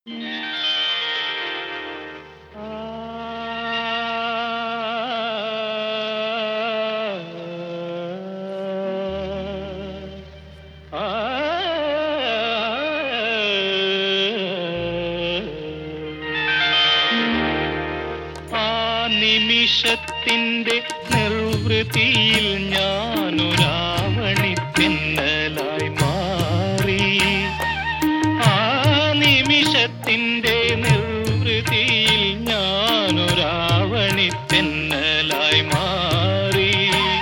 നിമിഷത്തിന്റെ നിർവൃതിയിൽ ഞാനൊരാവണി തെന്നലായി മാറി ആ നിമിഷത്തിന്റെ നിർവൃതിയിൽ ഞാനൊരാവണി തെന്നലായി മാറി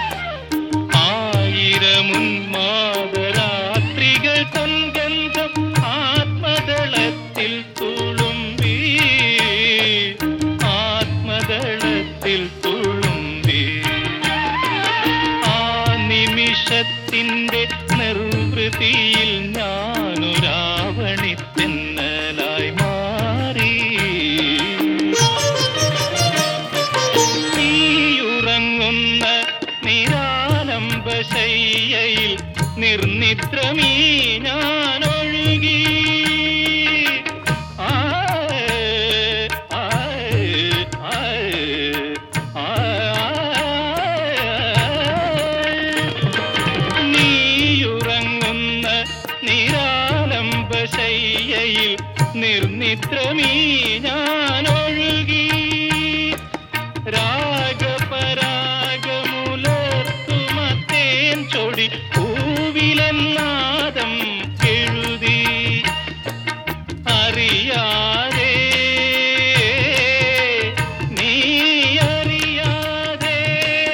ആയിരമുന്മാതരാത്രികൾ തൻഗന്ധം ആത്മദളത്തിൽ തുളുമ്പി ആത്മദളത്തിൽ തുളുമ്പി ആ നിമിഷത്തിന്റെ നിർവൃതിയിൽ ഞാനൊരാവണി തെന്നലായി മാറി നീയുറങ്ങുന്ന നിരാലംബശയ്യയിൽ നിർനിദ്രമീ ഞാനൊഴുകി ആയ്, ആയ്, ആയ്, ആയ്. നീയുറങ്ങുന്ന നിരാലംബശയ്യയിൽ നിർനിദ്രമീ ഞാനൊഴുകി രാഗപരാഗമുലർത്തുമത്തേൻ ചൊടി പൂവിലെന്നാദം എഴുതി അറിയാതെ നീ അറിയാതെ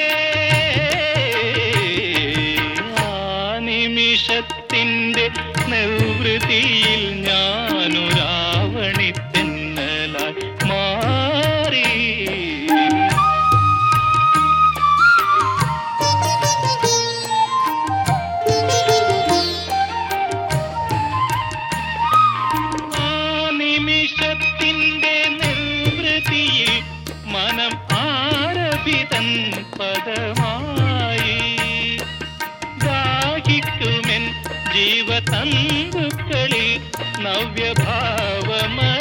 ആ നിമിഷത്തിന്റെ നിർവൃതിയിൽ ഞാനൊരാവണി തെന്നലായി മാറി ആ നിമിഷത്തിന്റെ നിർവൃതിയിൽ മനം ആരഭിതൻ പദമായി ദാഹിക്കുമെൻ ജീവതന്തുക്കളിൽ നവ്യഭാവമ